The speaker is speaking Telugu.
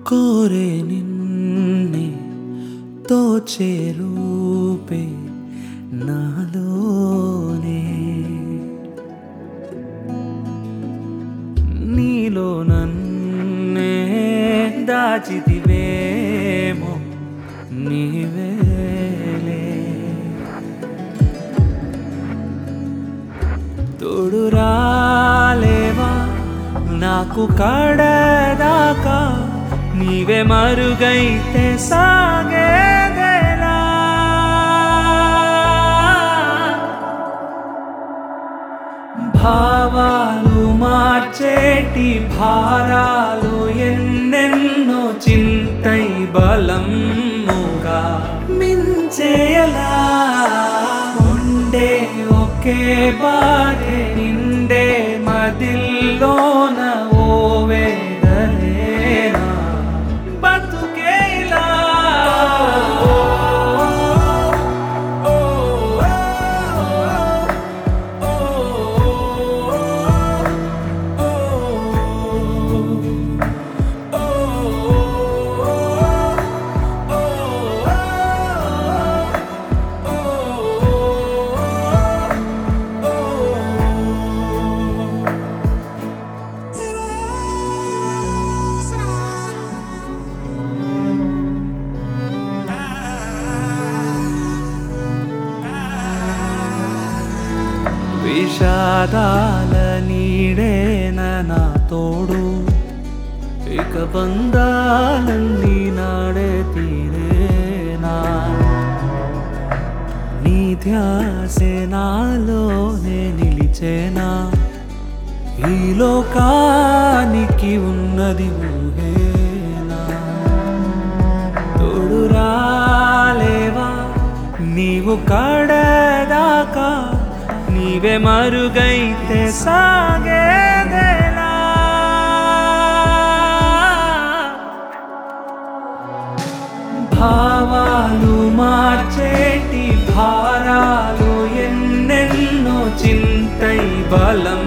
కోరే నిన్నే తోచే రూపే నాలోనే నీలో నన్నే దాచితివేమో నీవేలే తోడు రాలేవా నాకు కడదాకా నీవే మరుగైతే సాగేదేలా భావాలు మార్చేటి భారాలు ఎన్నెన్నో చింతై బలముగా మించేయలా ఉండే ఒకే బాధే నిండే మదిల్లోన ఓ వేదనేనా బతుకేలా విషాదాల నీడేన నా తోడు ఇక బంధాలన్నీ నాడే తీరేనా నీ ధ్యాసే నాలోనే నిలిచేనా ఈ లోకానికి ఉన్నది ఊహేనా తోడు రాలేవా నీవు కడదాకా నీవే మరుగైతే సాగేదేలా భావాలు మార్చేటి భారాలు ఎన్నెన్నో చింతై బలం